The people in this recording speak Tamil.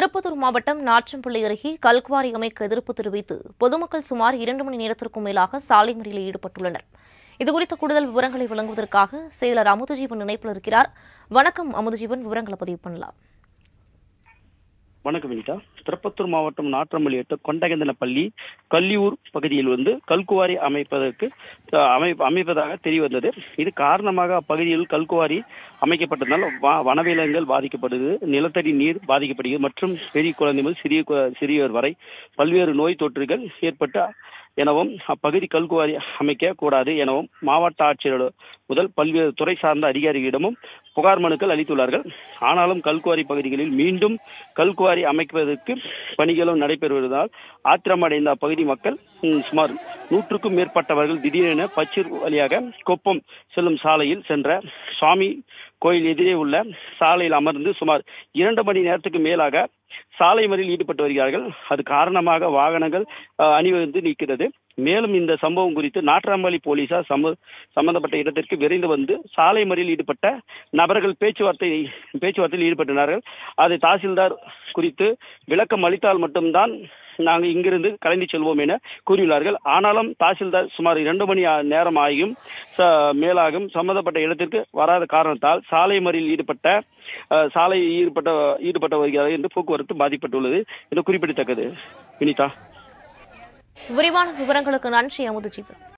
திருப்பத்தூர் மாவட்டம் நாற்றம்பள்ளி அருகே கல்குவாரி அமைக்க எதிர்ப்பு தெரிவித்து பொதுமக்கள் சுமார் இரண்டு மணி நேரத்திற்கும் மேலாக சாலை மறியலில் ஈடுபட்டுள்ளனர் இதுகுறித்த கூடுதல் விவரங்களை வழங்குவதற்காக செயலர் அமுதஜீவன் இணைப்பில் இருக்கிறார் வணக்கம் அமுதஜீவன் விவரங்களை பதிவு பண்ணலாம் வணக்கம் வினிதா திருப்பத்தூர் மாவட்டம் நாற்றம்பள்ளி எட்டு கொண்டகந்தனப்பள்ளி கல்லியூர் பகுதியில் வந்து கல்குவாரி அமைப்பதற்கு அஹ், அமை அமைப்பதாக தெரிய வந்தது இது காரணமாக அப்பகுதியில் கல்குவாரி அமைக்கப்பட்டதால் வ- வனவிலங்குகள் பாதிக்கப்படுது நிலத்தடி நீர் பாதிக்கப்படுகிறது மற்றும் பெரிய குழந்தை முதல் சிறிய கு- சிறியோர் வரை பல்வேறு நோய் தொற்றுகள் ஏற்பட்டு எனவும் அப்பகுதி கல்குவாரி அமைக்க கூடாது எனவும் மாவட்ட ஆட்சியர் முதல் பல்வேறு துறை சார்ந்த அதிகாரிகளிடமும் புகார் மனுக்கள் அளித்துள்ளார்கள் ஆனாலும் கல்குவாரி பகுதிகளில் மீண்டும் கல்குவாரி அமைப்பதற்கு பணிகளும் நடைபெறுவதால் ஆத்திரமடைந்த அப்பகுதி மக்கள் ம், சுமார் நூற்றுக்கும் மேற்பட்டவர்கள் திடீரென பச்சூர் வழியாக கொப்பம் செல்லும் சாலையில் சென்ற சுவாமி கோயில் எதிரே உள்ள சாலையில் அமர்ந்து சுமார் இரண்டு மணி நேரத்துக்கு மேலாக சாலை மறியலில் ஈடுபட்டு வருகிறார்கள் அது காரணமாக வாகனங்கள் அஹ், அணிவகுத்து நிற்கிறது மேலும் இந்த சம்பவம் குறித்து நாட்ராம்பள்ளி போலீசார் சம்ப சம்பந்தப்பட்ட இடத்திற்கு விரைந்து வந்து சாலை மறியலில் ஈடுபட்ட நபர்கள் பேச்சுவார்த்தை பேச்சுவார்த்தையில் ஈடுபட்டனார்கள் அதை தாசில்தார் குறித்து விளக்கம் அளித்தால் மட்டும்தான் நாங்கள் இங்கிருந்து கலைந்து செல்வோம் என கூறியுள்ளார்கள் ஆனாலும் தாசில்தார் சுமார் இரண்டு மணி ஆ- நேரம் ஆகியும் ச- மேலாகும் சம்பந்தப்பட்ட இடத்திற்கு வராத காரணத்தால் சாலை மறியலில் ஈடுபட்ட அஹ், சாலை ஈடுபட்ட ஈடுபட்ட வருகிறார்கள் என்று போக்குவரத்து பாதிப்பட்டுள்ளது என்று குறிப்பிடத்தக்கது வினிதா விரிவான விவரங்களுக்கு நன்றி அமுதஜீவன்